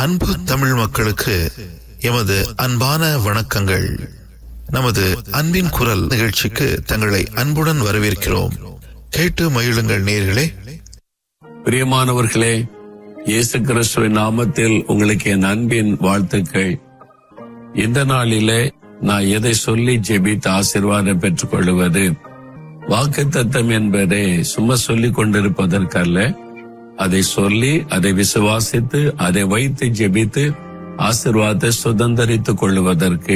அன்பு தமிழ் மக்களுக்கு எமது அன்பான வணக்கங்கள் நமது அன்பின் குரல் நிகழ்ச்சிக்கு தங்களை அன்புடன் வரவேற்கிறோம் கேட்டு மகிழுங்கள் நேர்களே பிரியமானவர்களே இயேசு கிறிஸ்துவின் நாமத்தில் உங்களுக்கு என் அன்பின் வாழ்த்துக்கள் இந்த நாளிலே நான் எதை சொல்லி ஜெபித்து ஆசீர்வாதம் பெற்றுக் கொள்வது வாக்கு தத்தம் என்பதை சும்மா சொல்லிக் கொண்டிருப்பதற்கல்ல அதை சொல்லி அதை விசுவாசித்து அதை வைத்து ஜெபித்து ஆசீர்வாதத்தை சுதந்திரித்துக் கொள்வதற்கு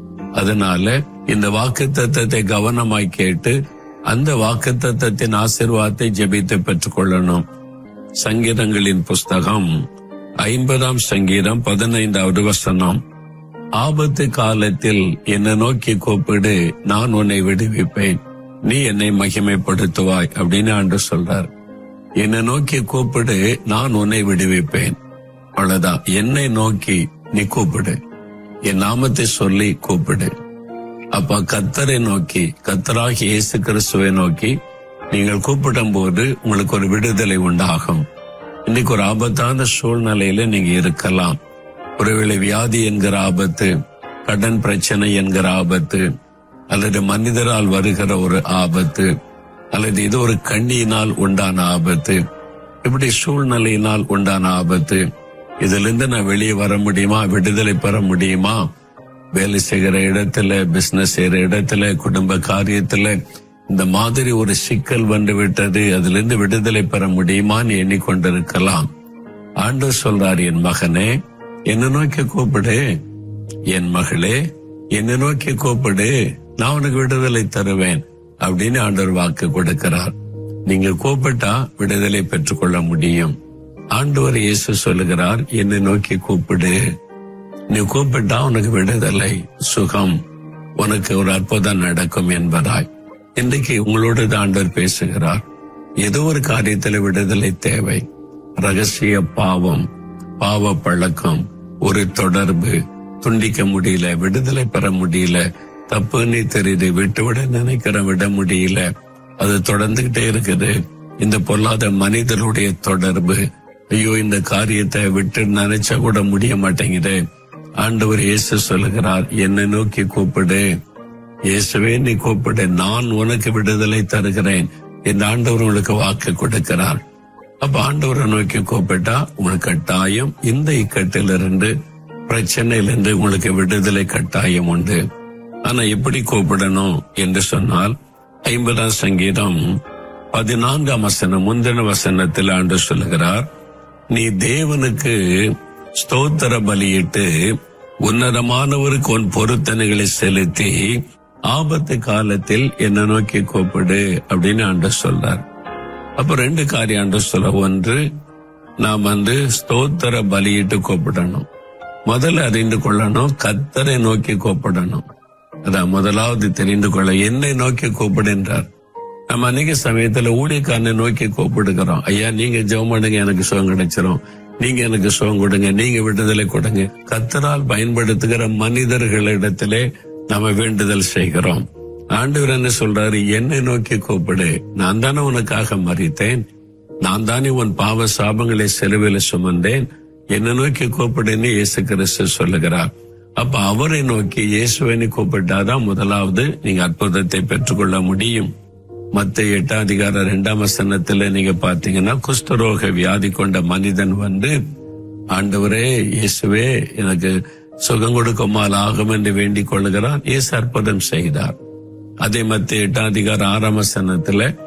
அதனால இந்த வாக்கு தத்தத்தை கவனமாய் கேட்டு அந்த வாக்கு தத்தத்தின் ஆசீர்வாதத்தை ஜெபித்து பெற்றுக் கொள்ளணும் சங்கீதங்களின் புஸ்தகம் ஐம்பதாம் சங்கீதம் பதினைந்தாவது வசனம் ஆபத்து காலத்தில் என்னை நோக்கி கூப்பிடு நான் உன்னை விடுவிப்பேன் நீ என்னை மகிமைப்படுத்துவாய் அப்படின்னு ஆண்டு சொல்றார் என்னை நோக்கி கூப்பிடு நான் உன்னை விடுவிப்பேன் அவ்வளவுதான் என்னை நோக்கி நீ கூப்பிடு என் நாமத்தை சொல்லி கூப்பிடு அப்ப கத்தரை நோக்கி கத்தராகி இயேசு கிறிஸ்துவை நோக்கி நீங்கள் கூப்பிடும் போது உங்களுக்கு ஒரு விடுதலை உண்டாகும் இன்னைக்கு ஒரு ஆபத்தான சூழ்நிலையில நீங்க இருக்கலாம் ஒருவேளை வியாதி என்கிற ஆபத்து கடன் பிரச்சனை என்கிற ஆபத்து அல்லது மனிதரால் வருகிற ஒரு ஆபத்து அல்லது இது ஒரு கண்ணியினால் உண்டான ஆபத்து இப்படி சூழ்நிலையினால் உண்டான ஆபத்து இதுல இருந்து நான் வெளியே வர முடியுமா விடுதலை பெற முடியுமா வேலை செய்கிற இடத்துல பிசினஸ் செய்யற இடத்துல குடும்ப காரியத்துல இந்த மாதிரி ஒரு சிக்கல் வந்து விட்டது அதுல இருந்து விடுதலை பெற முடியுமான்னு எண்ணிக்கொண்டிருக்கலாம் ஆண்டவர் சொல்றார் என் மகனே என்ன நோக்கி கூப்பிடு என் மகளே என்னை நோக்கி கூப்பிடு நான் உனக்கு விடுதலை தருவேன் அப்படின்னு ஆண்டவர் வாக்கு கொடுக்கிறார் நீங்க கூப்பிட்டா விடுதலை பெற்றுக்கொள்ள முடியும் ஆண்டவர் இயேசு சொல்லுகிறார் என்னை நோக்கி கூப்பிடு நீ கூப்பிட்டா உனக்கு விடுதலை சுகம் உனக்கு ஒரு அற்புதம் நடக்கும் என்பதாய் இன்றைக்கு உங்களோடு தான் ஆண்டவர் பேசுகிறார் ஏதோ ஒரு காரியத்துல விடுதலை தேவை ரகசிய பாவம் பாவ பழக்கம் ஒரு தொடர்பு துண்டிக்க முடியல விடுதலை பெற முடியல தப்புன்னு தெரியுது விட்டுவிட நினைக்கிற விட முடியல அது தொடர்ந்துகிட்டே இருக்குது இந்த பொல்லாத மனிதனுடைய தொடர்பு ஐயோ இந்த காரியத்தை விட்டு நினைச்சா கூட முடிய மாட்டேங்குது ஆண்டவர் இயேசு சொல்லுகிறார் என்னை நோக்கி கூப்பிடு இயேசுவே நீ கூப்பிடு நான் உனக்கு விடுதலை தருகிறேன் இந்த ஆண்டவர் உங்களுக்கு வாக்கு கொடுக்கிறார் அப்ப ஆண்டவரை நோக்கி கூப்பிட்டா உங்களுக்கு கட்டாயம் இந்த இக்கட்டிலிருந்து பிரச்சனையிலிருந்து உங்களுக்கு விடுதலை கட்டாயம் உண்டு ஆனா எப்படி கூப்பிடணும் என்று சொன்னால் ஐம்பதாம் சங்கீதம் பதினான்காம் வசனம் முந்தின வசனத்தில் ஆண்டு சொல்லுகிறார் நீ தேவனுக்கு ஸ்தோத்திர பலியிட்டு உன்னதமானவருக்கு உன் பொருத்தனைகளை செலுத்தி ஆபத்து காலத்தில் என்ன நோக்கி கூப்பிடு அப்படின்னு ஆண்டு சொல்றார் அப்ப ரெண்டு காரியம் ஆண்டு சொல்ல ஒன்று நாம் வந்து ஸ்தோத்திர பலியிட்டு கூப்பிடணும் முதல்ல அறிந்து கொள்ளணும் கத்தரை நோக்கி கூப்பிடணும் அதான் முதலாவது தெரிந்து கொள்ள என்னை நோக்கி கூப்பிடுன்றார் நம்ம அன்னைக்கு சமயத்துல ஊழியக்காரனை நோக்கி கூப்பிடுகிறோம் ஐயா நீங்க ஜெபம் பண்ணுங்க எனக்கு சுகம் கிடைச்சிரும் நீங்க எனக்கு சுகம் கொடுங்க நீங்க விடுதலை கொடுங்க கத்தரால் பயன்படுத்துகிற மனிதர்களிடத்திலே நம்ம வேண்டுதல் செய்கிறோம் ஆண்டவர் என்ன சொல்றாரு என்னை நோக்கி கூப்பிடு நான் தானே உனக்காக மறித்தேன் நான் தானே உன் பாவ சாபங்களை செலவில் சுமந்தேன் என்னை நோக்கி கூப்பிடுன்னு இயேசு கிறிஸ்து சொல்லுகிறார் அப்ப அவரை நோக்கி இயேசுவை கூப்பிட்டாதான் முதலாவது நீங்க அற்புதத்தை பெற்றுக்கொள்ள முடியும் மத்த எட்டாம் அதிகாரம் இரண்டாம் வசனத்துல நீங்க பாத்தீங்கன்னா குஷ்டரோக வியாதி கொண்ட மனிதன் வந்து ஆண்டவரே இயேசுவே எனக்கு சுகம் கொடுக்குமால் ஆகும் என்று வேண்டிக் கொள்ளுகிறான் இயேசு அற்புதம் செய்தார் அதே மத்த எட்டாம் அதிகாரம் ஆறாம் வசனத்துல